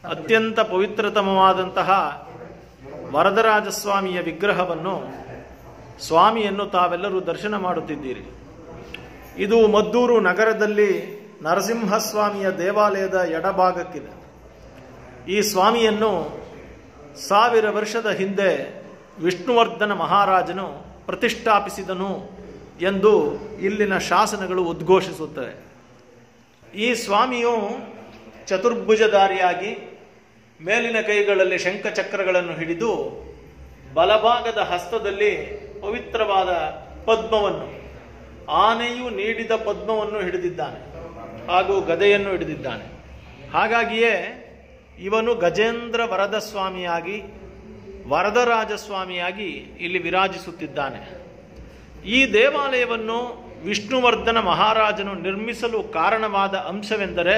ಅತ್ಯಂತ ಪವಿತ್ರತಮವಾದಂತಹ ವರದರಾಜಸ್ವಾಮಿಯ ವಿಗ್ರಹವನ್ನು ಸ್ವಾಮಿಯನ್ನು ತಾವೆಲ್ಲರೂ ದರ್ಶನ ಮಾಡುತ್ತಿದ್ದೀರಿ ಇದು ಮದ್ದೂರು ನಗರದಲ್ಲಿ ನರಸಿಂಹಸ್ವಾಮಿಯ ದೇವಾಲಯದ ಎಡಭಾಗಕ್ಕಿದೆ ಈ ಸ್ವಾಮಿಯನ್ನು ಸಾವಿರ ವರ್ಷದ ಹಿಂದೆ ವಿಷ್ಣುವರ್ಧನ ಮಹಾರಾಜನು ಪ್ರತಿಷ್ಠಾಪಿಸಿದನು ಎಂದು ಇಲ್ಲಿನ ಶಾಸನಗಳು ಉದ್ಘೋಷಿಸುತ್ತವೆ ಈ ಸ್ವಾಮಿಯು ಚತುರ್ಭುಜಧಾರಿಯಾಗಿ ಮೇಲಿನ ಕೈಗಳಲ್ಲಿ ಶಂಖಚಕ್ರಗಳನ್ನು ಹಿಡಿದು ಬಲಭಾಗದ ಹಸ್ತದಲ್ಲಿ ಪವಿತ್ರವಾದ ಪದ್ಮವನ್ನು ಆನೆಯು ನೀಡಿದ ಪದ್ಮವನ್ನು ಹಿಡಿದಿದ್ದಾನೆ ಹಾಗೂ ಗದೆಯನ್ನು ಹಿಡಿದಿದ್ದಾನೆ ಹಾಗಾಗಿಯೇ ಇವನು ಗಜೇಂದ್ರ ವರದ ಸ್ವಾಮಿಯಾಗಿ ವರದರಾಜ ಸ್ವಾಮಿಯಾಗಿ ಇಲ್ಲಿ ವಿರಾಜಿಸುತ್ತಿದ್ದಾನೆ ಈ ದೇವಾಲಯವನ್ನು ವಿಷ್ಣುವರ್ಧನ ಮಹಾರಾಜನು ನಿರ್ಮಿಸಲು ಕಾರಣವಾದ ಅಂಶವೆಂದರೆ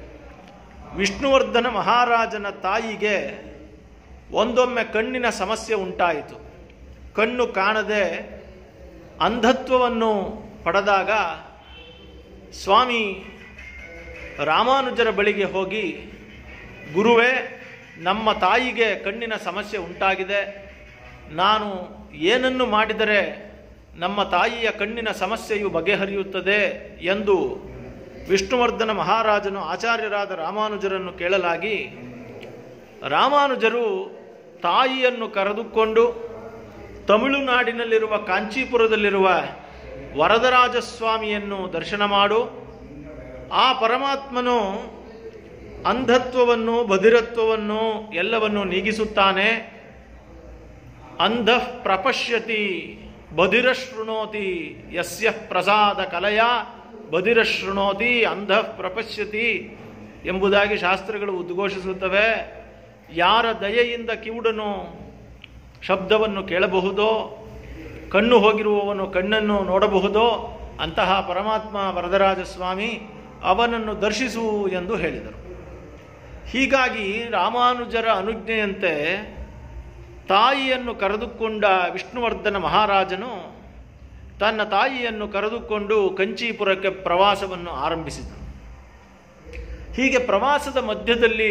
ವಿಷ್ಣುವರ್ಧನ ಮಹಾರಾಜನ ತಾಯಿಗೆ ಒಂದೊಮ್ಮೆ ಕಣ್ಣಿನ ಸಮಸ್ಯೆ ಉಂಟಾಯಿತು ಕಣ್ಣು ಕಾಣದೆ ಅಂಧತ್ವವನ್ನು ಪಡೆದಾಗ ಸ್ವಾಮಿ ರಾಮಾನುಜರ ಬಳಿಗೆ ಹೋಗಿ ಗುರುವೇ ನಮ್ಮ ತಾಯಿಗೆ ಕಣ್ಣಿನ ಸಮಸ್ಯೆ ಉಂಟಾಗಿದೆ ನಾನು ಏನನ್ನು ಮಾಡಿದರೆ ನಮ್ಮ ತಾಯಿಯ ಕಣ್ಣಿನ ಸಮಸ್ಯೆಯು ಬಗೆಹರಿಯುತ್ತದೆ ಎಂದು ವಿಷ್ಣುವರ್ಧನ ಮಹಾರಾಜನು ಆಚಾರ್ಯರಾದ ರಾಮಾನುಜರನ್ನು ಕೇಳಲಾಗಿ ರಾಮಾನುಜರು ತಾಯಿಯನ್ನು ಕರೆದುಕೊಂಡು ತಮಿಳುನಾಡಿನಲ್ಲಿರುವ ಕಾಂಚೀಪುರದಲ್ಲಿರುವ ವರದರಾಜ ಸ್ವಾಮಿಯನ್ನು ದರ್ಶನ ಮಾಡು ಆ ಪರಮಾತ್ಮನು ಅಂಧತ್ವವನ್ನು ಬಧಿರತ್ವವನ್ನು ಎಲ್ಲವನ್ನು ನೀಗಿಸುತ್ತಾನೆ ಅಂಧ ಪ್ರಪಶ್ಯತಿ ಬಧಿರಶೃಣೋತಿ ಯಸ್ಯ ಪ್ರಸಾದ ಕಲೆಯ ಬಧಿರಶೃಣೋತಿ ಅಂಧ ಪ್ರಪಶ್ಯತಿ ಎಂಬುದಾಗಿ ಶಾಸ್ತ್ರಗಳು ಉದ್ಘೋಷಿಸುತ್ತವೆ ಯಾರ ದಯೆಯಿಂದ ಕಿವುಡನು ಶಬ್ದವನ್ನು ಕೇಳಬಹುದೋ ಕಣ್ಣು ಹೋಗಿರುವವನು ಕಣ್ಣನ್ನು ನೋಡಬಹುದೋ ಅಂತಹ ಪರಮಾತ್ಮ ವರದರಾಜ ಸ್ವಾಮಿ ಅವನನ್ನು ದರ್ಶಿಸು ಎಂದು ಹೇಳಿದರು ಹೀಗಾಗಿ ರಾಮಾನುಜರ ಅನುಜ್ಞೆಯಂತೆ ತಾಯಿಯನ್ನು ಕರೆದುಕೊಂಡ ವಿಷ್ಣುವರ್ಧನ ಮಹಾರಾಜನು ತನ್ನ ತಾಯಿಯನ್ನು ಕರೆದುಕೊಂಡು ಕಂಚೀಪುರಕ್ಕೆ ಪ್ರವಾಸವನ್ನು ಆರಂಭಿಸಿದನು ಹೀಗೆ ಪ್ರವಾಸದ ಮಧ್ಯದಲ್ಲಿ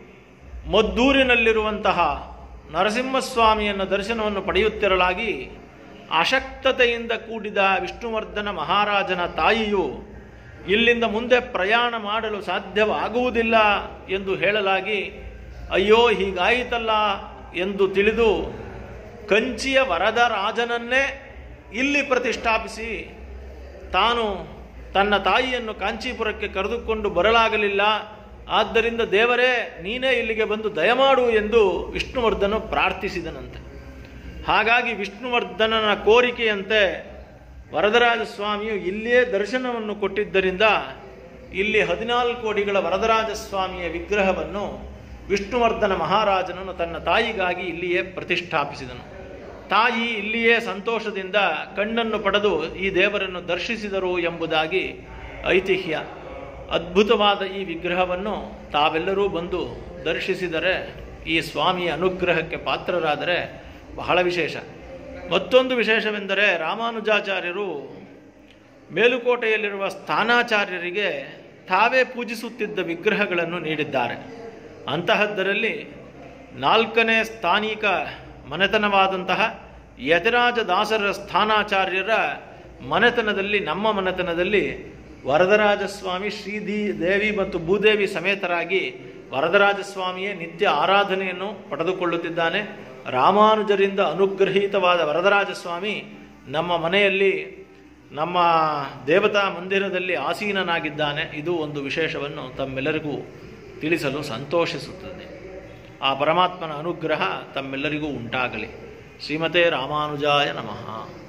ಮದ್ದೂರಿನಲ್ಲಿರುವಂತಹ ನರಸಿಂಹಸ್ವಾಮಿಯನ್ನು ದರ್ಶನವನ್ನು ಪಡೆಯುತ್ತಿರಲಾಗಿ ಅಶಕ್ತತೆಯಿಂದ ಕೂಡಿದ ವಿಷ್ಣುವರ್ಧನ ಮಹಾರಾಜನ ತಾಯಿಯು ಇಲ್ಲಿಂದ ಮುಂದೆ ಪ್ರಯಾಣ ಮಾಡಲು ಸಾಧ್ಯವಾಗುವುದಿಲ್ಲ ಎಂದು ಹೇಳಲಾಗಿ ಅಯ್ಯೋ ಹೀಗಾಯಿತಲ್ಲ ಎಂದು ತಿಳಿದು ಕಂಚಿಯ ವರದ ರಾಜನನ್ನೇ ಇಲ್ಲಿ ಪ್ರತಿಷ್ಠಾಪಿಸಿ ತಾನು ತನ್ನ ತಾಯಿಯನ್ನು ಕಾಂಚೀಪುರಕ್ಕೆ ಕರೆದುಕೊಂಡು ಬರಲಾಗಲಿಲ್ಲ ಆದ್ದರಿಂದ ದೇವರೇ ನೀನೇ ಇಲ್ಲಿಗೆ ಬಂದು ದಯಮಾಡು ಎಂದು ವಿಷ್ಣುವರ್ಧನು ಪ್ರಾರ್ಥಿಸಿದನಂತೆ ಹಾಗಾಗಿ ವಿಷ್ಣುವರ್ಧನನ ಕೋರಿಕೆಯಂತೆ ವರದರಾಜ ಸ್ವಾಮಿಯು ಇಲ್ಲಿಯೇ ದರ್ಶನವನ್ನು ಕೊಟ್ಟಿದ್ದರಿಂದ ಇಲ್ಲಿ ಹದಿನಾಲ್ಕು ಅಡಿಗಳ ವರದರಾಜ ಸ್ವಾಮಿಯ ವಿಗ್ರಹವನ್ನು ವಿಷ್ಣುವರ್ಧನ ಮಹಾರಾಜನನ್ನು ತನ್ನ ತಾಯಿಗಾಗಿ ಇಲ್ಲಿಯೇ ಪ್ರತಿಷ್ಠಾಪಿಸಿದನು ತಾಯಿ ಇಲ್ಲಿಯೇ ಸಂತೋಷದಿಂದ ಕಣ್ಣನ್ನು ಪಡೆದು ಈ ದೇವರನ್ನು ದರ್ಶಿಸಿದರು ಎಂಬುದಾಗಿ ಐತಿಹ್ಯ ಅದ್ಭುತವಾದ ಈ ವಿಗ್ರಹವನ್ನು ತಾವೆಲ್ಲರೂ ಬಂದು ದರ್ಶಿಸಿದರೆ ಈ ಸ್ವಾಮಿಯ ಅನುಗ್ರಹಕ್ಕೆ ಪಾತ್ರರಾದರೆ ಬಹಳ ವಿಶೇಷ ಮತ್ತೊಂದು ವಿಶೇಷವೆಂದರೆ ರಾಮಾನುಜಾಚಾರ್ಯರು ಮೇಲುಕೋಟೆಯಲ್ಲಿರುವ ಸ್ಥಾನಾಚಾರ್ಯರಿಗೆ ತಾವೇ ಪೂಜಿಸುತ್ತಿದ್ದ ವಿಗ್ರಹಗಳನ್ನು ನೀಡಿದ್ದಾರೆ ಅಂತಹದ್ದರಲ್ಲಿ ನಾಲ್ಕನೇ ಸ್ಥಾನಿಕ ಮನೆತನವಾದಂತಹ ಯತಿರಾಜ ದಾಸರ ಸ್ಥಾನಾಚಾರ್ಯರ ಮನೆತನದಲ್ಲಿ ನಮ್ಮ ಮನೆತನದಲ್ಲಿ ವರದರಾಜ ಸ್ವಾಮಿ ಶ್ರೀದಿ ದೇವಿ ಮತ್ತು ಭೂದೇವಿ ಸಮೇತರಾಗಿ ವರದರಾಜ ಸ್ವಾಮಿಯೇ ನಿತ್ಯ ಆರಾಧನೆಯನ್ನು ಪಡೆದುಕೊಳ್ಳುತ್ತಿದ್ದಾನೆ ರಾಮಾನುಜರಿಂದ ಅನುಗ್ರಹೀತವಾದ ವರದರಾಜ ಸ್ವಾಮಿ ನಮ್ಮ ಮನೆಯಲ್ಲಿ ನಮ್ಮ ದೇವತಾ ಮಂದಿರದಲ್ಲಿ ಆಸೀನನಾಗಿದ್ದಾನೆ ಇದು ಒಂದು ವಿಶೇಷವನ್ನು ತಮ್ಮೆಲ್ಲರಿಗೂ ತಿಳಿಸಲು ಸಂತೋಷಿಸುತ್ತದೆ ಆ ಪರಮಾತ್ಮನ ಅನುಗ್ರಹ ತಮ್ಮೆಲ್ಲರಿಗೂ ಉಂಟಾಗಲಿ ಶ್ರೀಮತೆ ರಾಮಾನುಜಾಯ ನಮಃ